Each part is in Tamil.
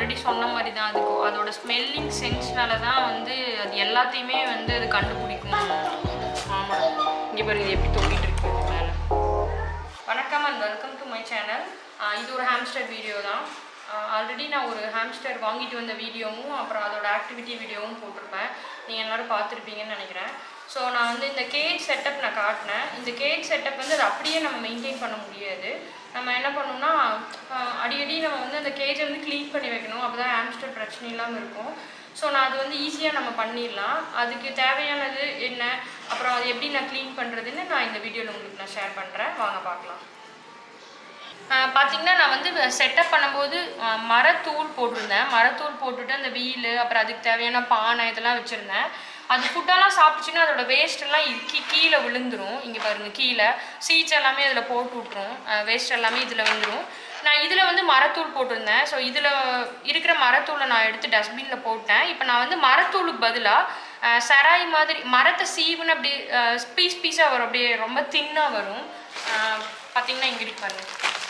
ஆல்ரெடி சொன்ன மாதிரி தான் அதுக்கு அதோட ஸ்மெல்லிங் சென்ஸ்னால தான் வந்து அது எல்லாத்தையுமே வந்து அது கண்டுபிடிக்கும் ஆமாம் இங்கே பாருங்க இது எப்படி தொங்கிட்டு இருக்கு மேலே வணக்கம் and welcome to my channel இது ஒரு ஹாம்ஸ்டர் வீடியோ தான் ஆல்ரெடி நான் ஒரு ஹாம்ஸ்டர் வாங்கிட்டு வந்த வீடியோவும் அப்புறம் அதோட ஆக்டிவிட்டி வீடியோவும் போட்டிருப்பேன் நீங்கள் எல்லோரும் பார்த்துருப்பீங்கன்னு நினைக்கிறேன் ஸோ நான் வந்து இந்த கேஜ் செட்டப் நான் காட்டினேன் இந்த கேஜ் செட்டப் வந்து அது அப்படியே நம்ம மெயின்டைன் பண்ண முடியாது நம்ம என்ன பண்ணணும்னா ஆஹ் அடிக்கடி நம்ம வந்து அந்த கேஜை வந்து க்ளீன் பண்ணி வைக்கணும் அப்போ தான் ஹாம்ஸ்டர் பிரச்சனை இல்லாமல் இருக்கும் ஸோ நான் அது வந்து ஈஸியாக நம்ம பண்ணிடலாம் அதுக்கு தேவையானது என்ன அப்புறம் அது எப்படி நான் க்ளீன் பண்ணுறதுன்னு நான் இந்த வீடியோவில் உங்களுக்கு நான் ஷேர் பண்ணுறேன் வாங்க பார்க்கலாம் பார்த்தீங்கன்னா நான் வந்து செட்டப் பண்ணும்போது அஹ், மரத்தூள் போட்டிருந்தேன் மரத்தூள் போட்டுட்டு அந்த வீலு அப்புறம் அதுக்கு தேவையான பானை இதெல்லாம் வச்சுருந்தேன் அது ஃபுட்டெல்லாம் சாப்பிட்டுச்சுன்னா அதோட வேஸ்ட் எல்லாம் இ- கீ கீழே விழுந்துரும் இங்கே பாருங்க கீழே சீட்ஸ் எல்லாமே அதில் போட்டு விட்ரும் வேஸ்ட் எல்லாமே இதில் விழுந்துரும் நான் இதில் வந்து மரத்தூள் போட்டிருந்தேன் ஸோ இதில் இருக்கிற மரத்தூளை நான் எடுத்து டஸ்ட்பினில் போட்டேன் இப்போ நான் வந்து மரத்தூளுக்கு பதிலாக சராய் மாதிரி மரத்தை சீவுன்னு அப்படியே பீஸ் பீஸாக வரும் அப்படியே ரொம்ப தின்னாக வரும் அஹ், பார்த்தீங்கன்னா இங்கே இருக்கு பாருங்க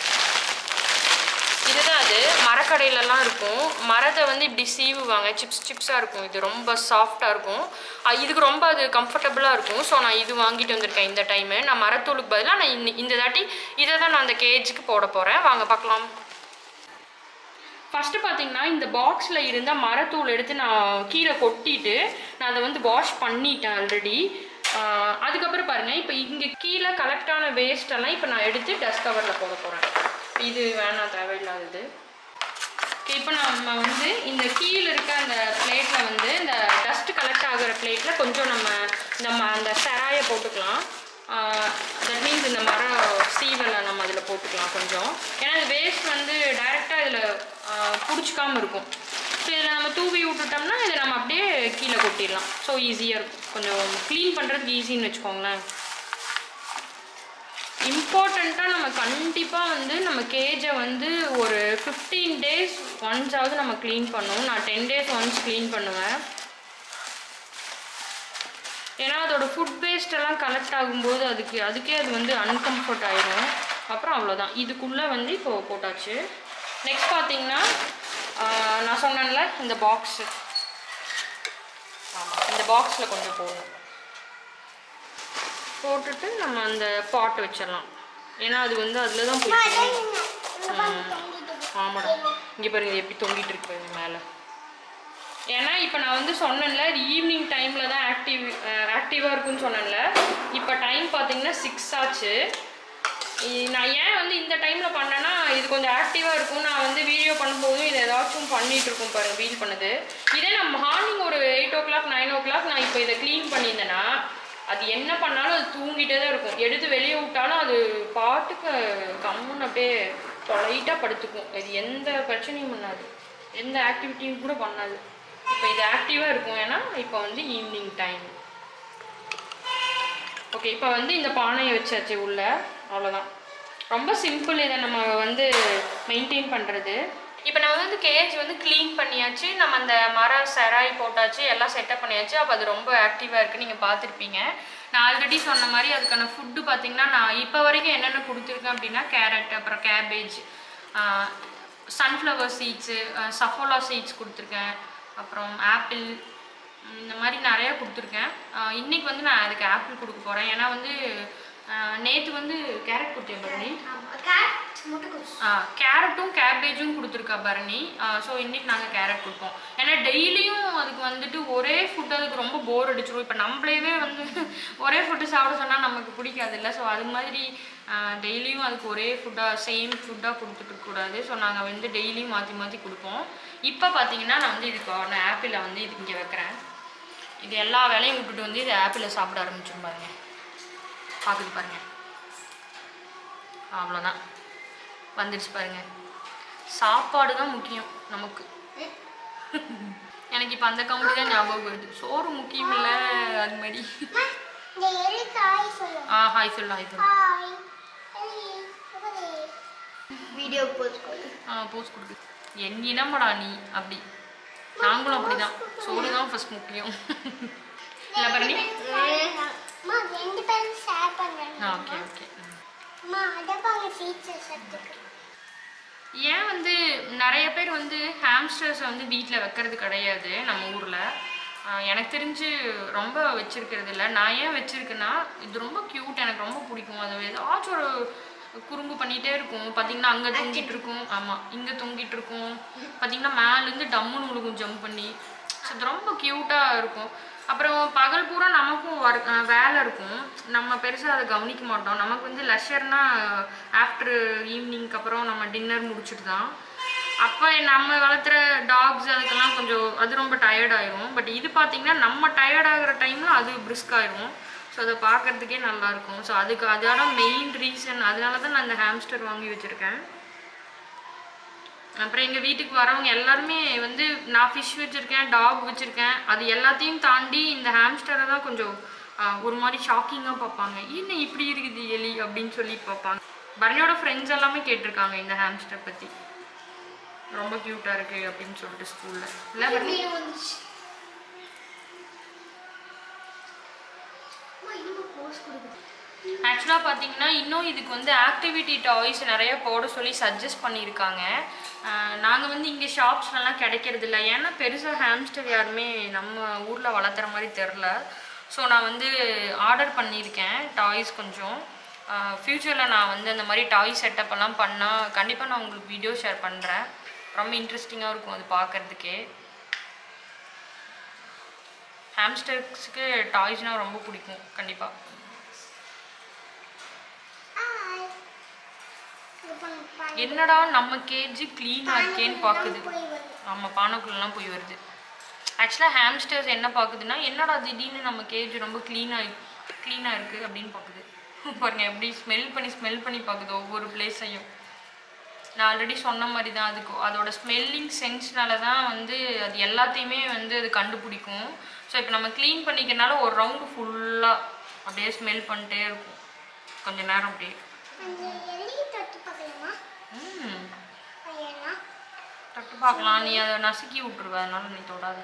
இதுதான் அது மரக்கடையிலலாம் இருக்கும் மரத்தை வந்து இப்படி சீவுவாங்க சிப்ஸ் சிப்ஸாக இருக்கும் இது ரொம்ப சாஃப்டாக இருக்கும் அஹ் இதுக்கு ரொம்ப அது கம்ஃபர்டபுளாக இருக்கும் ஸோ நான் இது வாங்கிட்டு வந்திருக்கேன் இந்த டைமு நான் மரத்தூளுக்கு பதிலாக நான் இந்த இந்த தாட்டி இதை தான் நான் அந்த கேஜுக்கு போட போகிறேன் வாங்க பார்க்கலாம் ஃபஸ்ட்டு பார்த்தீங்கன்னா இந்த பாக்ஸில் இருந்த மரத்தூள் எடுத்து நான் கீழே கொட்டிட்டு நான் அதை வந்து வாஷ் பண்ணிட்டேன் ஆல்ரெடி அதுக்கப்புறம் பாருங்கள் இப்போ இங்கே கீழே கலெக்ட் ஆன வேஸ்ட் எல்லாம் இப்போ நான் எடுத்து டஸ்ட் கவரில் போட போகிறேன் இது வேணாம் தேவையில்லாதது Okay, இப்போ நம்ம வந்து இந்த கீழே இருக்க அந்த பிளேட்டில் வந்து இந்த டஸ்ட் கலெக்ட் ஆகுற பிளேட்டில் கொஞ்சம் நம்ம நம்ம அந்த செராயை போட்டுக்கலாம் தட் மீன்ஸ் இந்த மர சீவலை நம்ம அதில் போட்டுக்கலாம் கொஞ்சம் ஏன்னா இந்த வேஸ்ட் வந்து டைரெக்டாக இதில் பிடிச்சிக்காம இருக்கும் ஸோ இதில் நம்ம தூவி விட்டுட்டோம்னா இதை நம்ம அப்படியே கீழே கொட்டிடலாம் ஸோ ஈஸியாக இருக்கும் கொஞ்சம் க்ளீன் பண்ணுறதுக்கு ஈஸின்னு வச்சுக்கோங்களேன் இம்பார்ட்டண்ட்டாக நம்ம கண்டிப்பாக வந்து நம்ம கேஜை வந்து ஒரு ஃபிஃப்டீன் டேஸ் ஒன்ஸாவது நம்ம க்ளீன் பண்ணுவோம் நான் டென் டேஸ் ஒன்ஸ் க்ளீன் பண்ணுவேன் ஏன்னா அதோட ஃபுட் வேஸ்ட் எல்லாம் கலெக்ட் ஆகும்போது அதுக்கு அதுக்கே அது வந்து அன்கம்ஃபர்ட் ஆயிடும் அப்புறம் அவ்வளோதான் இதுக்குள்ளே வந்து இப்போ போட்டாச்சு நெக்ஸ்ட் பார்த்தீங்கன்னா ஆஹ், நான் சொன்னேன்ல இந்த பாக்ஸு ஆமாம் இந்த பாக்ஸில் கொஞ்சம் போடணும் போட்டுட்டு நம்ம அந்த பாட் வச்சிடலாம் ஏன்னா அது வந்து அதில் தான் போய் ஆமாடா இங்கே பாருங்க இது எப்படி தொங்கிட்டு இருக்கு பாருங்க மேலே ஏன்னா இப்போ நான் வந்து சொன்னேன்ல இது ஈவினிங் டைமில் தான் ஆக்டிவ் ஆக்டிவாக இருக்குன்னு சொன்னேன்ல இப்போ டைம் பார்த்தீங்கன்னா சிக்ஸ் ஆச்சு இ- நான் ஏன் வந்து இந்த டைமில் பண்ணேன்னா இது கொஞ்சம் ஆக்டிவாக இருக்கும் நான் வந்து வீடியோ பண்ணும்போதும் இது ஏதாச்சும் பண்ணிட்டு இருக்கும் பாருங்க ஃபீல் பண்ணுது இதே நான் மார்னிங் ஒரு eight o'clock nine o'clock நான் இப்போ இதை க்ளீன் பண்ணியிருந்தேன்னா அது என்ன பண்ணாலும் அது தூங்கிட்டே தான் இருக்கும் எடுத்து வெளியே விட்டாலும் அது பாட்டுக்கு கம்முன்னு அப்படியே தொலைட்டாக படுத்துக்கும் இது எந்த பிரச்சனையும் பண்ணாது எந்த ஆக்டிவிட்டியும் கூட பண்ணாது இப்போ இது ஆக்டிவாக இருக்கும் ஏன்னா இப்போ வந்து ஈவினிங் டைம் ஓகே இப்போ வந்து இந்த பானையை வச்சாச்சு உள்ள அவ்வளோதான் ரொம்ப சிம்பிள் இதை நம்ம வந்து மெயின்டைன் பண்ணுறது இப்போ நம்ம வந்து கேஜ் வந்து க்ளீன் பண்ணியாச்சு நம்ம அந்த மர செராய் போட்டாச்சு எல்லாம் செட்டப் பண்ணியாச்சு அப்போ அது ரொம்ப ஆக்டிவாக இருக்குது நீங்கள் பார்த்துருப்பீங்க நான் ஆல்ரெடி சொன்ன மாதிரி அதுக்கான ஃபுட்டு பார்த்தீங்கன்னா நான் இப்போ வரைக்கும் என்னென்ன கொடுத்துருக்கேன் அப்படின்னா கேரட் அப்புறம் cabbage sunflower seeds Saffola seeds கொடுத்துருக்கேன் அப்புறம் ஆப்பிள் உம் இந்த மாதிரி நிறைய கொடுத்துருக்கேன் ஆஹ் இன்னைக்கு வந்து நான் அதுக்கு ஆப்பிள் கொடுக்க போகிறேன் ஏன்னா வந்து நேற்று வந்து கேரட் கொடுத்தேன் பரணி கேரட்டும் கேபேஜும் கொடுத்துருக்கா பரணி ஸோ இன்னைக்கு நாங்கள் கேரட் கொடுப்போம் ஏன்னா டெய்லியும் அதுக்கு வந்துட்டு ஒரே ஃபுட் அதுக்கு ரொம்ப போர் அடிச்சிரும் இப்போ நம்மளேவே வந்து ஒரே ஃபுட்டு சாப்பிட சொன்னால் நமக்கு பிடிக்காது இல்லை ஸோ அது மாதிரி டெய்லியும் அதுக்கு ஒரே ஃபுட்டாக சேம் ஃபுட்டாக கொடுத்துட்டு கூடாது ஸோ நாங்கள் வந்து டெய்லியும் மாற்றி மாற்றி கொடுப்போம் இப்போ பார்த்தீங்கன்னா நான் வந்து இதுக்கு நான் ஆப்பிளை வந்து இது இங்கே வைக்கிறேன் இது எல்லா வேலையும் விட்டுட்டு வந்து இது ஆப்பிளை சாப்பிட ஆரம்பிச்சிடும் பாருங்க பார்க்குது பாருங்க அவ்வளோதான் வந்துடுச்சு பாருங்க சாப்பாடு தான் முக்கியம் நமக்கு எனக்கு இப்போ அந்த காமெடி தான் ஞாபகம் வருது சோறு முக்கியம் இல்லை அது மாதிரி இந்த எலிக்கு ஹாய் சொல்லு ஆ ஹாய் சொல்லு ஹாய் சொல்லு ஹாய் வீடியோ போஸ்ட் கொடு ஆ போஸ்ட் கொடுக்கு என் இனமடா நீ அப்படி நாங்களும் அப்படிதான் சோறு தான் ஃபர்ஸ்ட் முக்கியம் இல்லை பரணி அம்மா ரெண்டு பேரும் ஷேர் பண்ணுறேன் ஆ ஓகே ஓகே அம்மா அதை பாங்க ஃபீச்சர்ஸ் எடுத்துக்கிறேன் ஏன் வந்து நிறைய பேர் வந்து ஹாம்ஸ்டர்ஸை வந்து வீட்டில் வைக்கிறது கிடையாது நம்ம ஊரில் எனக்கு தெரிஞ்சு ரொம்ப வச்சிருக்கிறது இல்லை நான் ஏன் வச்சிருக்கேன்னா இது ரொம்ப க்யூட் எனக்கு ரொம்ப பிடிக்கும் அது ஏதாச்சும் ஒரு குறும்பு பண்ணிகிட்டே இருக்கும் பார்த்தீங்கன்னா அங்கே தொங்கிட்டு இருக்கும் ஆமாம் இங்கே தொங்கிட்டு இருக்கும் பார்த்தீங்கன்னா மேலேருந்து டம்முன்னு விழுகும் ஜம்ப் பண்ணி ஸோ இது ரொம்ப க்யூட்டாக இருக்கும் அப்புறம் பகல் பூரா நமக்கும் ஒர்க் வேலை இருக்கும் நம்ம பெருசாக அதை கவனிக்க மாட்டோம் நமக்கு வந்து லெஷர்னா ஆஃப்டர் ஈவினிங்க்கு அப்புறம் நம்ம டின்னர் முடிச்சுட்டு தான் அப்போ நம்ம வளர்த்துற டாக்ஸ் அதுக்கெல்லாம் கொஞ்சம் அது ரொம்ப டயர்ட் ஆயிரும் பட் இது பார்த்தீங்கன்னா நம்ம டயர்ட் ஆகிற டைமில் அது பிரிஸ்க் ஆயிரும் ஸோ அதை பார்க்கறதுக்கே நல்லா இருக்கும் ஸோ அதுக்கு அதோட மெயின் ரீசன் அதனால தான் நான் இந்த ஹாம்ஸ்டர் வாங்கி வச்சுருக்கேன் அப்புறம் எங்கள் வீட்டுக்கு வரவங்க எல்லாருமே வந்து நான் ஃபிஷ் வச்சுருக்கேன் டாக் வச்சுருக்கேன் அது எல்லாத்தையும் தாண்டி இந்த ஹாம்ஸ்டரை தான் கொஞ்சம் ஆஹ், ஒரு மாதிரி ஷாக்கிங்காக பார்ப்பாங்க என்ன இப்படி இருக்குது எலி அப்படின்னு சொல்லி பார்ப்பாங்க பரணியோட ஃப்ரெண்ட்ஸ் எல்லாமே கேட்டிருக்காங்க இந்த ஹாம்ஸ்டர் பற்றி ரொம்ப க்யூட்டாக இருக்குது அப்படின்னு சொல்லிட்டு ஸ்கூலில் இல்லை பரணி மீன் வந்துச்சு அம்மா, இன்னும் pose கொடுக்குது. ஆக்சுவலாக பார்த்தீங்கன்னா இன்னும் இதுக்கு வந்து ஆக்டிவிட்டி டாய்ஸ் நிறைய போட சொல்லி சஜஸ்ட் பண்ணியிருக்காங்க நாங்கள் வந்து இங்கே ஷாப்ஸ்லலாம் கிடைக்கிறது இல்லை ஏன்னா பெருசாக ஹாம்ஸ்டர் யாருமே நம்ம ஊரில் வளர்த்துற மாதிரி தெரில ஸோ நான் வந்து ஆர்டர் பண்ணியிருக்கேன் டாய்ஸ் கொஞ்சம் ஃப்யூச்சரில் நான் வந்து அந்த மாதிரி டாய் செட்டப் எல்லாம் பண்ணால் கண்டிப்பாக நான் உங்களுக்கு வீடியோ ஷேர் பண்ணுறேன் ரொம்ப இன்ட்ரெஸ்டிங்காக இருக்கும் அது பார்க்கறதுக்கே ஹாம்ஸ்டர்ஸ்க்கு டாய்ஸ்னால் ரொம்ப பிடிக்கும் கண்டிப்பாக Hi. இங்க பாருங்க, பாருங்க. என்னடா நம்ம கேஜி க்ளீனாக இருக்கேன்னு பார்க்குது போய் வருது. ஆமாம் பானைக்குள்ளெல்லாம் போய் வருது ஆக்சுவலாக ஹாம்ஸ்டர்ஸ் என்ன பார்க்குதுன்னா என்னடா திடீர்னு நம்ம கேஜ் ரொம்ப க்ளீனாக க்ளீனாக இருக்குது அப்படின்னு பார்க்குது பாருங்க எப்படி ஸ்மெல் பண்ணி ஸ்மெல் பண்ணி பார்க்குது ஒவ்வொரு பிளேஸையும் நான் ஆல்ரெடி சொன்ன மாதிரி தான் அதுக்கு அதோட ஸ்மெல்லிங் சென்ஸ்னால தான் வந்து அது எல்லாத்தையுமே வந்து அது கண்டுபிடிக்கும் ஸோ இப்போ நம்ம க்ளீன் பண்ணிக்கிறனால ஒரு ரவுண்டு ஃபுல்லாக அப்படியே ஸ்மெல் பண்ணிட்டே இருக்கும் கொஞ்ச நேரம் அப்படியே அந்த எலியை தொட்டு பார்க்கலாமா? ம் பையனா? தொட்டு பார்க்கலாம் நீ அதை நசுக்கி விட்டுருவ அதனால நீ தொடாத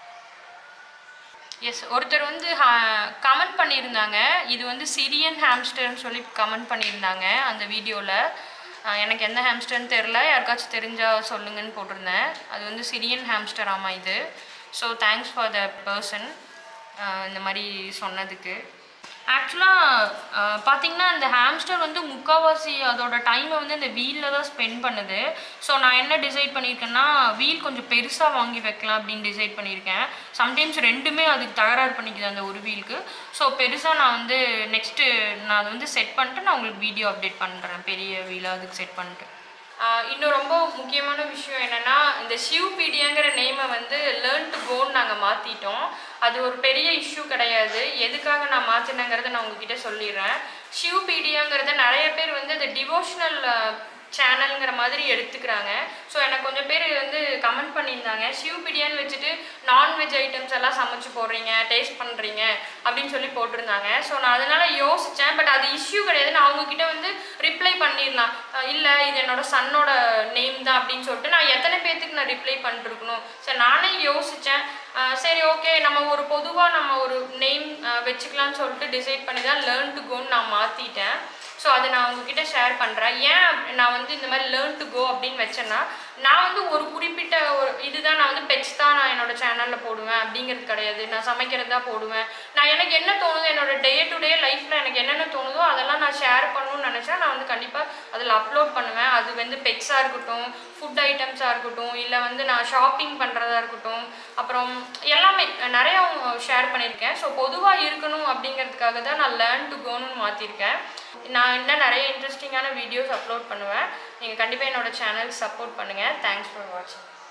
எஸ் ஒருத்தர் வந்து கமெண்ட் பண்ணியிருந்தாங்க இது வந்து சிரியன் ஹாம்ஸ்டர்னு சொல்லி கமெண்ட் பண்ணியிருந்தாங்க அந்த வீடியோவில் எனக்கு எந்த ஹாம்ஸ்டர்னு தெரில யாருக்காச்சும் தெரிஞ்சால் சொல்லுங்கன்னு போட்டிருந்தேன் அது வந்து சிரியன் ஹாம்ஸ்டர் ஆமாம் இது so thanks for the person இந்த மாதிரி சொன்னதுக்கு ஆக்சுவலாக பார்த்தீங்கன்னா இந்த ஹாம்ஸ்டர் வந்து முக்கால்வாசி அதோட டைமை வந்து இந்த வீலில் தான் ஸ்பெண்ட் பண்ணுது ஸோ நான் என்ன டிசைட் பண்ணியிருக்கேன்னா வீல் கொஞ்சம் பெருசாக வாங்கி வைக்கலாம் அப்படின்னு டிசைட் பண்ணியிருக்கேன் சம்டைம்ஸ் ரெண்டுமே அதுக்கு தகராறு பண்ணிக்குது அந்த ஒரு வீலுக்கு ஸோ பெருசாக நான் வந்து நெக்ஸ்ட்டு நான் அதை வந்து செட் பண்ணிட்டு நான் உங்களுக்கு வீடியோ அப்டேட் பண்ணுறேன் பெரிய வீலாக அதுக்கு செட் பண்ணிட்டு ஆஹ் இன்னும் ரொம்ப முக்கியமான விஷயம் என்னன்னா இந்த சிவ்பீடியாங்கிற நேமை வந்து லேர்ன் டு கோன்னு நாங்கள் மாற்றிட்டோம் அது ஒரு பெரிய இஷ்யூ கிடையாது எதுக்காக நான் மாற்றினேங்கிறத நான் உங்ககிட்ட சொல்லிடுறேன் சிவ்பீடியாங்கிறத நிறைய பேர் வந்து அது டிவோஷனல் சேனல்ங்கிற மாதிரி எடுத்துக்கிறாங்க ஸோ எனக்கு கொஞ்சம் பேர் வந்து கமெண்ட் பண்ணியிருந்தாங்க சிவ்பீடியான்னு வச்சுட்டு நான்வெஜ் ஐட்டம்ஸ் எல்லாம் சமைச்சு போடுறீங்க டேஸ்ட் பண்ணுறீங்க அப்படின்னு சொல்லி போட்டிருந்தாங்க ஸோ நான் அதனால யோசித்தேன் பட் அது இஷ்யூ கிடையாது நான் அவங்கக்கிட்ட வந்து ரிப்ளை பண்ணிடலாம் இல்லை இது என்னோட சன்னோட நேம் தான் அப்படின்னு சொல்லிட்டு நான் எத்தனை பேர்த்துக்கு நான் ரிப்ளை பண்ணிருக்கணும் சரி நானே யோசித்தேன் சரி ஓகே நம்ம ஒரு பொதுவாக நம்ம ஒரு நேம் வச்சுக்கலாம்னு சொல்லிட்டு டிசைட் பண்ணி தான் லேர்ன் டு கோன்னு நான் மாற்றிட்டேன் ஸோ அதை நான் உங்ககிட்ட ஷேர் பண்ணுறேன் ஏன் அப்~ நான் வந்து இந்த மாதிரி லேர்ன் டு கோ அப்படின்னு வச்சேன்னா நான் வந்து ஒரு குறிப்பிட்ட ஒரு இதுதான் நான் வந்து பெட்ஸ் தான் நான் என்னோட சேனலில் போடுவேன் அப்படிங்கிறது கிடையாது நான் சமைக்கிறது தான் போடுவேன் நான் எனக்கு என்ன தோணுதோ என்னோட டே டு டே லைஃப்பில் எனக்கு என்னென்ன தோணுதோ அதெல்லாம் நான் ஷேர் பண்ணணும்னு நினச்சா நான் வந்து கண்டிப்பாக அதில் அப்லோட் பண்ணுவேன் அது வந்து பெட்ஸாக இருக்கட்டும் ஃபுட் ஐட்டம்ஸாக இருக்கட்டும் இல்லை வந்து நான் ஷாப்பிங் பண்ணுறதா இருக்கட்டும் அப்புறம் எல்லாமே நிறையா ஷேர் பண்ணியிருக்கேன் ஸோ பொதுவாக இருக்கணும் அப்படிங்கிறதுக்காக தான் நான் லேர்ன் டு கோன்னு மாற்றிருக்கேன் நான் இன்னும் நிறைய இன்ட்ரெஸ்டிங்கான வீடியோஸ் அப்லோட் பண்ணுவேன் நீங்கள் கண்டிப்பாக என்னோட சேனல் சப்போர்ட் பண்ணுங்கள் தேங்க்ஸ் ஃபார் வாட்சிங்